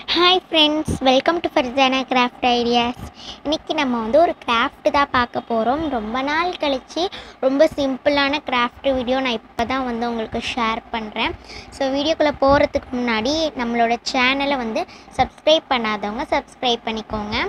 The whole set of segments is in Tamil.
hi friends welcome to Farthana craft ideas இன்றைக்கி நம்ம வந்து ஒரு கிராஃப்ட் தான் பார்க்க போகிறோம் ரொம்ப நாள் கழித்து ரொம்ப சிம்பிளான கிராஃப்ட் வீடியோ நான் இப்போ தான் வந்து உங்களுக்கு ஷேர் பண்ணுறேன் ஸோ வீடியோக்குள்ளே போகிறதுக்கு முன்னாடி நம்மளோட சேனலை வந்து சப்ஸ்கிரைப் பண்ணாதவங்க சப்ஸ்கிரைப் பண்ணிக்கோங்க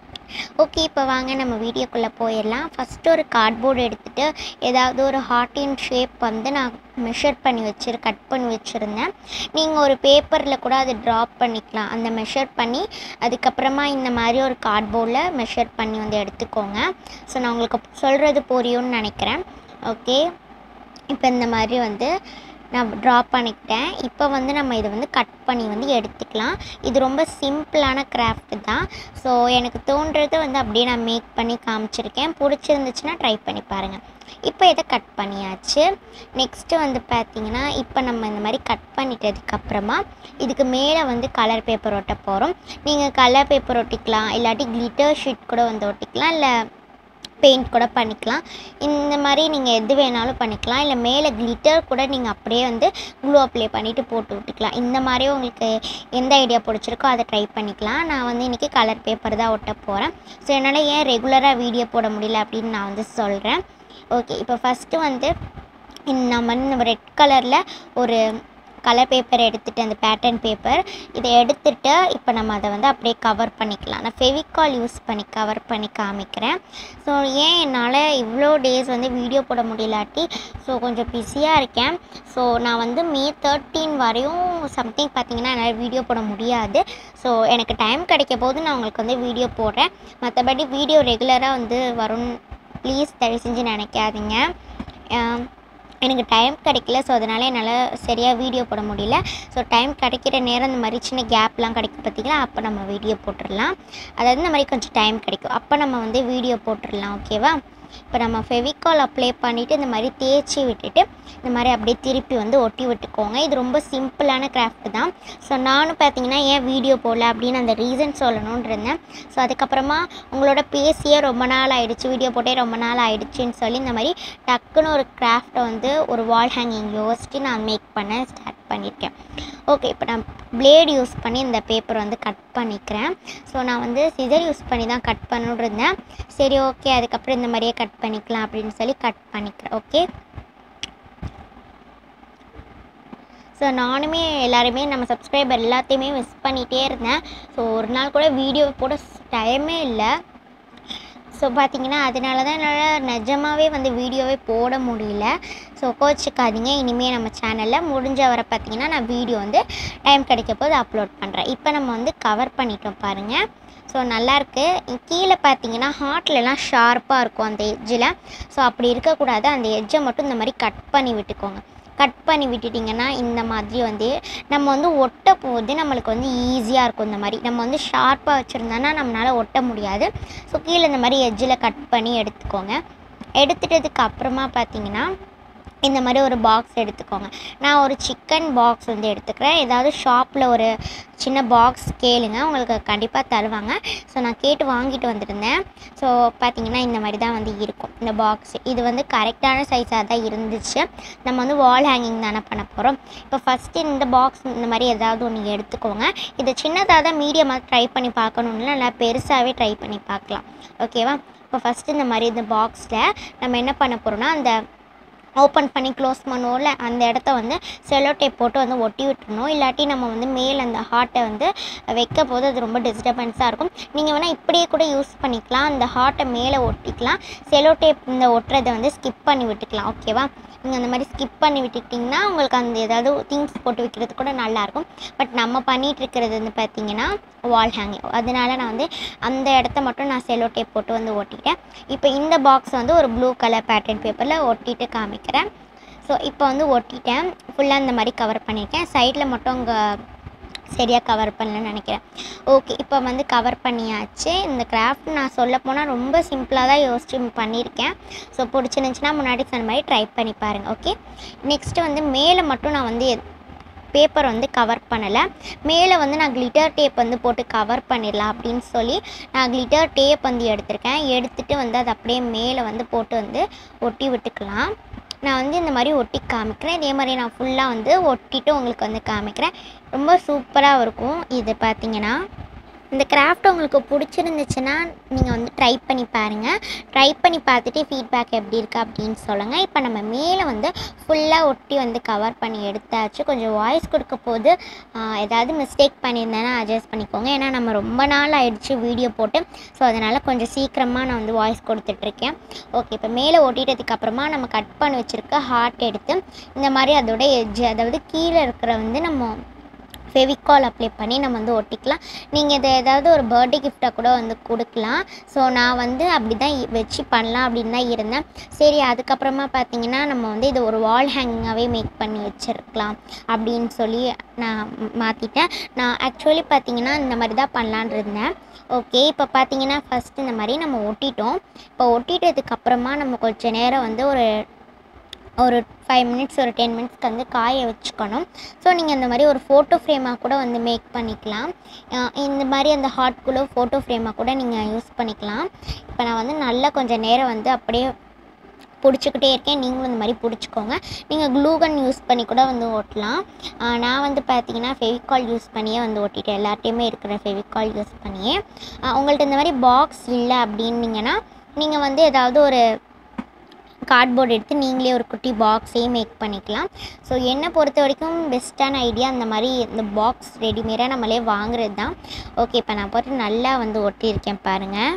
ஓகே இப்போ வாங்க நம்ம வீடியோக்குள்ளே போயிடலாம் ஃபஸ்ட்டு ஒரு கார்ட்போர்டு எடுத்துகிட்டு ஏதாவது ஒரு ஹார்ட்டின் ஷேப் வந்து நான் மெஷர் பண்ணி வச்சிரு கட் பண்ணி வச்சுருந்தேன் நீங்கள் ஒரு பேப்பரில் கூட அதை ட்ராப் பண்ணிக்கலாம் அந்த மெஷர் பண்ணி அதுக்கப்புறமா இந்த மாதிரி ஒரு கார்ட்போர்டில் மெஷர் பண்ணி வந்து எடுத்துக்கோங்க ஸோ நான் உங்களுக்கு சொல்கிறது புரியும்னு நினைக்கிறேன் ஓகே இப்போ இந்த மாதிரி வந்து நான் ட்ரா பண்ணிக்கிட்டேன் இப்போ வந்து நம்ம இதை வந்து கட் பண்ணி வந்து எடுத்துக்கலாம் இது ரொம்ப சிம்பிளான கிராஃப்ட் தான் ஸோ எனக்கு தோன்றது வந்து அப்படியே நான் மேக் பண்ணி காமிச்சிருக்கேன் பிடிச்சிருந்துச்சுன்னா ட்ரை பண்ணி பாருங்கள் இப்போ இதை கட் பண்ணியாச்சு நெக்ஸ்ட்டு வந்து பார்த்தீங்கன்னா இப்போ நம்ம இந்த மாதிரி கட் பண்ணிட்டதுக்கப்புறமா இதுக்கு மேலே வந்து கலர் பேப்பர் ஒட்ட போகிறோம் நீங்கள் கலர் பேப்பர் ஒட்டிக்கலாம் இல்லாட்டி கிளிட்டர் ஷீட் கூட வந்து ஒட்டிக்கலாம் இல்லை பெயிண்ட் கூட பண்ணிக்கலாம் இந்த மாதிரி நீங்கள் எது வேணாலும் பண்ணிக்கலாம் இல்லை மேலே கிளிட்டர் கூட நீங்கள் அப்படியே வந்து க்ளூ அப்ளை பண்ணிவிட்டு போட்டு விட்டுக்கலாம் இந்த மாதிரி உங்களுக்கு எந்த ஐடியா பிடிச்சிருக்கோ அதை ட்ரை பண்ணிக்கலாம் நான் வந்து இன்றைக்கி கலர் பேப்பர் தான் ஒட்ட போகிறேன் ஸோ என்னால் ஏன் ரெகுலராக வீடியோ போட முடியல அப்படின்னு நான் வந்து சொல்கிறேன் ஓகே இப்போ ஃபஸ்ட்டு வந்து நம்ம வந்து நம்ம ரெட் கலரில் ஒரு கலர் பேப்பர் எடுத்துகிட்டு அந்த பேட்டர்ன் பேப்பர் இதை எடுத்துகிட்டு இப்போ நம்ம அதை வந்து அப்படியே கவர் பண்ணிக்கலாம் நான் ஃபெவிகால் யூஸ் பண்ணி கவர் பண்ணி காமிக்கிறேன் ஸோ ஏன் என்னால் இவ்வளோ டேஸ் வந்து வீடியோ போட முடியலாட்டி ஸோ கொஞ்சம் பிஸியாக இருக்கேன் ஸோ நான் வந்து மே தேர்ட்டீன் வரையும் சம்திங் பார்த்தீங்கன்னா என்னால் வீடியோ போட முடியாது ஸோ எனக்கு டைம் கிடைக்க போது நான் உங்களுக்கு வந்து வீடியோ போடுறேன் மற்றபடி வீடியோ ரெகுலராக வந்து வரும் ப்ளீஸ் தயவு செஞ்சு நினைக்காதீங்க ஆம், எனக்கு டைம் கிடைக்கல ஸோ அதனால் என்னால் சரியாக வீடியோ போட முடியல ஸோ டைம் கிடைக்கிற நேரம் இந்த மாதிரி சின்ன கேப்லாம் கிடைக்கும் பார்த்தீங்களா அப்போ நம்ம வீடியோ போட்டுடலாம் அதாவது இந்த மாதிரி கொஞ்சம் டைம் கிடைக்கும் அப்போ நம்ம வந்து வீடியோ போட்டுடலாம் ஓகேவா இப்போ நம்ம ஃபெவிகால் அப்ளை பண்ணிவிட்டு இந்த மாதிரி தேய்ச்சி விட்டுட்டு இந்த மாதிரி அப்படியே திருப்பி வந்து ஒட்டி விட்டுக்கோங்க இது ரொம்ப சிம்பிளான கிராஃப்ட் தான் ஸோ நானும் பார்த்தீங்கன்னா ஏன் வீடியோ போடல அப்படின்னு அந்த ரீசன் சொல்லணும்னு இருந்தேன் ஸோ அதுக்கப்புறமா உங்களோட பேசியே ரொம்ப நாள் ஆயிடுச்சு வீடியோ போட்டே ரொம்ப நாள் ஆயிடுச்சுன்னு சொல்லி இந்த மாதிரி டக்குன்னு ஒரு கிராஃப்டை வந்து ஒரு வால் ஹேங்கிங் யோசிச்சு நான் மேக் பண்ண ஸ்டார்ட் பண்ணியிருக்கேன் ஓகே இப்போ நான் பிளேட் யூஸ் பண்ணி இந்த பேப்பர் வந்து கட் பண்ணிக்கிறேன் ஸோ நான் வந்து சிசர் யூஸ் பண்ணி தான் கட் பண்ணணுன்னு இருந்தேன் சரி ஓகே அதுக்கப்புறம் இந்த மாதிரியே கட் பண்ணிக்கலாம் அப்படின்னு சொல்லி கட் பண்ணிக்கிறேன் ஓகே ஸோ நானுமே எல்லாருமே நம்ம சப்ஸ்கிரைபர் எல்லாத்தையுமே மிஸ் பண்ணிகிட்டே இருந்தேன் ஸோ ஒரு நாள் கூட வீடியோ போட டைமே இல்லை ஸோ பார்த்தீங்கன்னா அதனால தான் என்னால் நிஜமாகவே வந்து வீடியோவே போட முடியல ஸோ கோச்சிக்காதீங்க இனிமேல் நம்ம சேனலில் முடிஞ்ச வரை பார்த்தீங்கன்னா நான் வீடியோ வந்து டைம் கிடைக்க போது அப்லோட் பண்ணுறேன் இப்போ நம்ம வந்து கவர் பண்ணிட்டோம் பாருங்கள் ஸோ நல்லாயிருக்கு கீழே பார்த்தீங்கன்னா ஹார்ட்லலாம் ஷார்ப்பாக இருக்கும் அந்த எட்ஜில் ஸோ அப்படி இருக்கக்கூடாது அந்த எட்ஜை மட்டும் இந்த மாதிரி கட் பண்ணி விட்டுக்கோங்க கட் பண்ணி விட்டுட்டிங்கன்னா இந்த மாதிரி வந்து நம்ம வந்து ஒட்ட போது நம்மளுக்கு வந்து ஈஸியாக இருக்கும் இந்த மாதிரி நம்ம வந்து ஷார்ப்பாக வச்சுருந்தோன்னா நம்மளால் ஒட்ட முடியாது ஸோ கீழே இந்த மாதிரி எட்ஜில் கட் பண்ணி எடுத்துக்கோங்க எடுத்துட்டதுக்கு அப்புறமா பார்த்தீங்கன்னா இந்த மாதிரி ஒரு பாக்ஸ் எடுத்துக்கோங்க நான் ஒரு சிக்கன் பாக்ஸ் வந்து எடுத்துக்கிறேன் ஏதாவது ஷாப்பில் ஒரு சின்ன பாக்ஸ் கேளுங்க உங்களுக்கு கண்டிப்பாக தருவாங்க ஸோ நான் கேட்டு வாங்கிட்டு வந்திருந்தேன் ஸோ பார்த்தீங்கன்னா இந்த மாதிரி தான் வந்து இருக்கும் இந்த பாக்ஸ் இது வந்து கரெக்டான சைஸாக தான் இருந்துச்சு நம்ம வந்து வால் ஹேங்கிங் தானே பண்ண போகிறோம் இப்போ ஃபஸ்ட்டு இந்த பாக்ஸ் இந்த மாதிரி ஏதாவது ஒன்று எடுத்துக்கோங்க இதை சின்னதாக தான் மீடியமாக ட்ரை பண்ணி பார்க்கணுன்னு நல்லா பெருசாகவே ட்ரை பண்ணி பார்க்கலாம் ஓகேவா இப்போ ஃபஸ்ட்டு இந்த மாதிரி இந்த பாக்ஸில் நம்ம என்ன பண்ண போகிறோம்னா அந்த ஓப்பன் பண்ணி க்ளோஸ் பண்ணுவோம்ல அந்த இடத்த வந்து செலோ டேப் போட்டு வந்து ஒட்டி விட்டுறணும் இல்லாட்டி நம்ம வந்து மேலே அந்த ஹார்ட்டை வந்து வைக்க போது அது ரொம்ப டிஸ்டர்பன்ஸாக இருக்கும் நீங்கள் வேணால் இப்படியே கூட யூஸ் பண்ணிக்கலாம் அந்த ஹார்ட்டை மேலே ஒட்டிக்கலாம் செலோ டேப் இந்த ஒட்டுறதை வந்து ஸ்கிப் பண்ணி விட்டுக்கலாம் ஓகேவா நீங்கள் அந்த மாதிரி ஸ்கிப் பண்ணி விட்டுக்கிட்டிங்கன்னா உங்களுக்கு அந்த ஏதாவது திங்ஸ் போட்டு வைக்கிறது கூட நல்லாயிருக்கும் பட் நம்ம பண்ணிகிட்டு இருக்கிறது வந்து பார்த்தீங்கன்னா வால் ஹேங்கிங் அதனால நான் வந்து அந்த இடத்த மட்டும் நான் செலோ டேப் போட்டு வந்து ஒட்டிட்டேன் இப்போ இந்த பாக்ஸ் வந்து ஒரு ப்ளூ கலர் பேட்டர்ன் பேப்பரில் ஒட்டிட்டு காமிக்கிறேன் ஸோ இப்போ வந்து ஒட்டிட்டேன் ஃபுல்லாக இந்த மாதிரி கவர் பண்ணியிருக்கேன் சைடில் மட்டும் அங்கே சரியாக கவர் பண்ணலன்னு நினைக்கிறேன் ஓகே இப்போ வந்து கவர் பண்ணியாச்சு இந்த கிராஃப்ட் நான் சொல்ல போனால் ரொம்ப சிம்பிளாக தான் யோசிச்சு பண்ணியிருக்கேன் ஸோ பிடிச்சிருந்துச்சுன்னா முன்னாடி சொன்ன மாதிரி ட்ரை பண்ணி பாருங்கள் ஓகே நெக்ஸ்ட்டு வந்து மேலே மட்டும் நான் வந்து பேப்பர் வந்து கவர் பண்ணலை மேலே வந்து நான் கிளிட்டர் டேப் வந்து போட்டு கவர் பண்ணிடலாம் அப்படின்னு சொல்லி நான் கிளிட்டர் டேப் வந்து எடுத்திருக்கேன் எடுத்துகிட்டு வந்து அதை அப்படியே மேலே வந்து போட்டு வந்து ஒட்டி விட்டுக்கலாம் நான் வந்து இந்த மாதிரி ஒட்டி காமிக்கிறேன் இதே மாதிரி நான் ஃபுல்லாக வந்து ஒட்டிட்டு உங்களுக்கு வந்து காமிக்கிறேன் ரொம்ப சூப்பராக இருக்கும் இது பார்த்தீங்கன்னா இந்த கிராஃப்ட் உங்களுக்கு பிடிச்சிருந்துச்சுன்னா நீங்கள் வந்து ட்ரை பண்ணி பாருங்கள் ட்ரை பண்ணி பார்த்துட்டு ஃபீட்பேக் எப்படி இருக்குது அப்படின்னு சொல்லுங்கள் இப்போ நம்ம மேலே வந்து ஃபுல்லாக ஒட்டி வந்து கவர் பண்ணி எடுத்தாச்சு கொஞ்சம் வாய்ஸ் கொடுக்க போது ஆஹ், ஏதாவது மிஸ்டேக் பண்ணியிருந்தேன்னா அட்ஜஸ்ட் பண்ணிக்கோங்க ஏன்னா நம்ம ரொம்ப நாள் ஆயிடுச்சு வீடியோ போட்டு ஸோ அதனால் கொஞ்சம் சீக்கிரமாக நான் வந்து வாய்ஸ் கொடுத்துட்ருக்கேன் ஓகே இப்போ மேலே ஒட்டிட்டதுக்கு அப்புறமா நம்ம கட் பண்ணி வச்சுருக்க ஹார்ட் எடுத்து இந்த மாதிரி அதோட எட்ஜ் அதாவது கீழே இருக்கிற வந்து நம்ம ஃபெவிகால் அப்ளை பண்ணி நம்ம வந்து ஒட்டிக்கலாம் நீங்கள் இதை ஏதாவது ஒரு பர்த்டே கிஃப்டாக கூட வந்து கொடுக்கலாம் ஸோ நான் வந்து அப்படி தான் இ- வச்சு பண்ணலாம் அப்படின்னு தான் இருந்தேன் சரி அதுக்கப்புறமா பார்த்தீங்கன்னா நம்ம வந்து இது ஒரு வால் ஹேங்கிங்காகவே மேக் பண்ணி வச்சுருக்கலாம் அப்படின்னு சொல்லி நான் மாற்றிட்டேன் நான் ஆக்சுவலி பார்த்தீங்கன்னா இந்த மாதிரி தான் பண்ணலான் இருந்தேன் ஓகே இப்போ பார்த்தீங்கன்னா ஃபஸ்ட் இந்த மாதிரி நம்ம ஒட்டிட்டோம் இப்போ ஒட்டிட்டதுக்கு அப்புறமா நம்ம கொஞ்ச நேரம் வந்து ஒரு ஒரு ஃபைவ் மினிட்ஸ் ஒரு டென் மினிட்ஸ்க்கு வந்து காய வச்சுக்கணும் ஸோ நீங்கள் இந்த மாதிரி ஒரு ஃபோட்டோ ஃப்ரேமாக கூட வந்து மேக் பண்ணிக்கலாம் அஹ் இந்த மாதிரி அந்த ஹார்ட்குள்ளே ஃபோட்டோ ஃப்ரேமாக கூட நீங்கள் யூஸ் பண்ணிக்கலாம் இப்போ நான் வந்து நல்லா கொஞ்சம் நேரம் வந்து அப்படியே பிடிச்சிக்கிட்டே இருக்கேன் நீங்களும் இந்த மாதிரி பிடிச்சிக்கோங்க நீங்கள் க்ளூகன் யூஸ் பண்ணி கூட வந்து ஓட்டலாம் அஹ் நான் வந்து பார்த்தீங்கன்னா ஃபெவிகால் யூஸ் பண்ணியே வந்து ஓட்டிட்டேன் எல்லார்ட்டையுமே இருக்கிற ஃபெவிகால் யூஸ் பண்ணியே அஹ் உங்கள்ட்ட இந்த மாதிரி பாக்ஸ் இல்லை அப்படின்னீங்கன்னா நீங்கள் வந்து ஏதாவது ஒரு கார்ட்போர்ட் எடுத்து நீங்களே ஒரு குட்டி பாக்ஸே மேக் பண்ணிக்கலாம் ஸோ என்னை பொறுத்த வரைக்கும் பெஸ்ட்டான ஐடியா அந்த மாதிரி இந்த பாக்ஸ் ரெடிமேடாக நம்மளே வாங்குறது தான் ஓகே இப்போ நான் போட்டு நல்லா வந்து ஒட்டியிருக்கேன் பாருங்கள்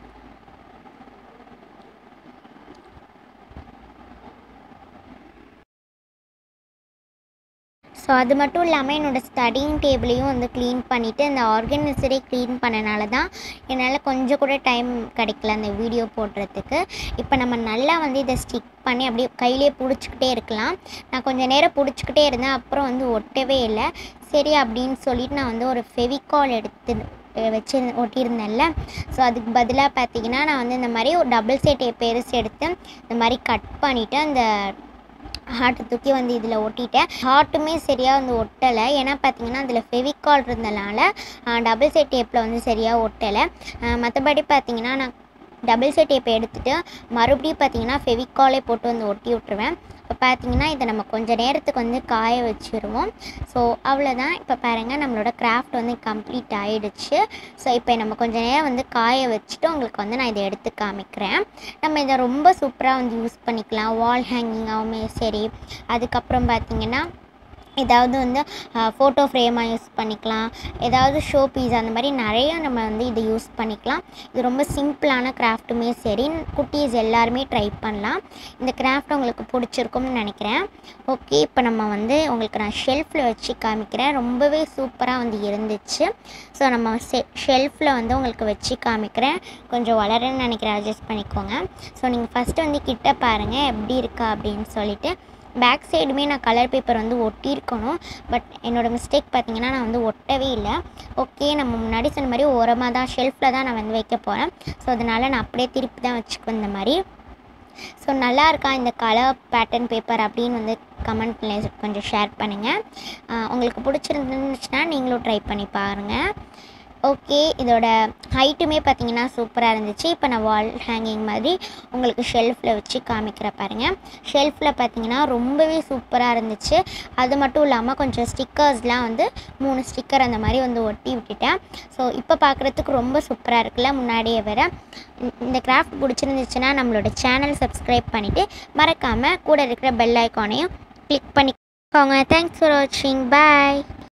ஸோ அது மட்டும் இல்லாமல் என்னோடய ஸ்டடிங் டேபிளையும் வந்து க்ளீன் பண்ணிவிட்டு அந்த ஆர்கனைசரே க்ளீன் பண்ணனால தான் என்னால் கொஞ்சம் கூட டைம் கிடைக்கல அந்த வீடியோ போடுறதுக்கு இப்போ நம்ம நல்லா வந்து இதை ஸ்டிக் பண்ணி அப்படியே கையிலே பிடிச்சிக்கிட்டே இருக்கலாம் நான் கொஞ்சம் நேரம் பிடிச்சிக்கிட்டே இருந்தேன் அப்புறம் வந்து ஒட்டவே இல்லை சரி அப்படின்னு சொல்லிட்டு நான் வந்து ஒரு ஃபெவிகால் எடுத்து அஹ் வச்சு ஒட்டியிருந்தேன்ல ஸோ அதுக்கு பதிலாக பார்த்தீங்கன்னா நான் வந்து இந்த மாதிரி ஒரு டபுள் சைட் பெருசு எடுத்து இந்த மாதிரி கட் பண்ணிவிட்டு அந்த ஹார்ட்டை தூக்கி வந்து இதில் ஒட்டிட்டேன் ஹார்ட்டுமே சரியாக வந்து ஒட்டலை ஏன்னா பார்த்தீங்கன்னா அதில் ஃபெவிகால் இருந்தனால டபுள் சைட் டேப்பில் வந்து சரியாக ஒட்டலை மற்றபடி பார்த்தீங்கன்னா நான் டபுள் சைட் டேப்பை எடுத்துகிட்டு மறுபடியும் பார்த்தீங்கன்னா ஃபெவிகாலே போட்டு வந்து ஒட்டி விட்ருவேன் இப்போ பார்த்தீங்கன்னா இதை நம்ம கொஞ்சம் நேரத்துக்கு வந்து காய வச்சுருவோம் ஸோ அவ்வளோதான் இப்போ பாருங்கள் நம்மளோட கிராஃப்ட் வந்து கம்ப்ளீட் ஆயிடுச்சு ஸோ இப்போ நம்ம கொஞ்சம் நேரம் வந்து காய வச்சுட்டு உங்களுக்கு வந்து நான் இதை எடுத்து காமிக்கிறேன் நம்ம இதை ரொம்ப சூப்பராக வந்து யூஸ் பண்ணிக்கலாம் வால் ஹேங்கிங்காகவுமே சரி அதுக்கப்புறம் பார்த்தீங்கன்னா ஏதாவது வந்து ஃபோட்டோ ஃப்ரேமாக யூஸ் பண்ணிக்கலாம் ஏதாவது ஷோ பீஸ் அந்த மாதிரி நிறைய நம்ம வந்து இதை யூஸ் பண்ணிக்கலாம் இது ரொம்ப சிம்பிளான கிராஃப்ட்டுமே சரி குட்டீஸ் எல்லாருமே ட்ரை பண்ணலாம் இந்த கிராஃப்ட் உங்களுக்கு பிடிச்சிருக்கும்னு நினைக்கிறேன் ஓகே இப்போ நம்ம வந்து உங்களுக்கு நான் ஷெல்ஃபில் வச்சு காமிக்கிறேன் ரொம்பவே சூப்பராக வந்து இருந்துச்சு ஸோ நம்ம செ ஷெல்ஃபில் வந்து உங்களுக்கு வச்சு காமிக்கிறேன் கொஞ்சம் வளரன்னு நினைக்கிறேன் அட்ஜஸ்ட் பண்ணிக்கோங்க ஸோ நீங்கள் ஃபஸ்ட்டு வந்து கிட்ட பாருங்கள் எப்படி இருக்கா அப்படின்னு சொல்லிட்டு பேக் சைடுமே நான் கலர் பேப்பர் வந்து ஒட்டியிருக்கணும் பட் என்னோடய மிஸ்டேக் பார்த்தீங்கன்னா நான் வந்து ஒட்டவே இல்லை ஓகே நம்ம முன்னாடி சொன்ன மாதிரி ஓரமாக தான் ஷெல்ஃபில் தான் நான் வந்து வைக்க போகிறேன் ஸோ அதனால் நான் அப்படியே திருப்பி தான் வச்சுக்குவேன் இந்த மாதிரி ஸோ நல்லா இருக்கா இந்த கலர் பேட்டர்ன் பேப்பர் அப்படின்னு வந்து கமெண்ட்ல கொஞ்சம் ஷேர் பண்ணுங்கள் ஆஹ் உங்களுக்கு பிடிச்சிருந்துச்சுன்னா நீங்களும் ட்ரை பண்ணி பாருங்கள் ஓகே இதோட ஹைட்டுமே பார்த்தீங்கன்னா சூப்பராக இருந்துச்சு இப்போ நான் வால் ஹேங்கிங் மாதிரி உங்களுக்கு ஷெல்ஃபில் வச்சு காமிக்கிற பாருங்கள் ஷெல்ஃபில் பார்த்தீங்கன்னா ரொம்பவே சூப்பராக இருந்துச்சு அது மட்டும் இல்லாமல் கொஞ்சம் ஸ்டிக்கர்ஸ்லாம் வந்து மூணு ஸ்டிக்கர் அந்த மாதிரி வந்து ஒட்டி விட்டுட்டேன் ஸோ இப்போ பார்க்குறதுக்கு ரொம்ப சூப்பராக இருக்குல்ல முன்னாடியே வேற இந்த- இந்த கிராஃப்ட் பிடிச்சிருந்துச்சுன்னா நம்மளோட சேனல் சப்ஸ்கிரைப் பண்ணிவிட்டு மறக்காமல் கூட இருக்கிற பெல் ஐக்கானையும் கிளிக் பண்ணிக்கோங்க தேங்க்ஸ் ஃபார் வாட்சிங் பாய்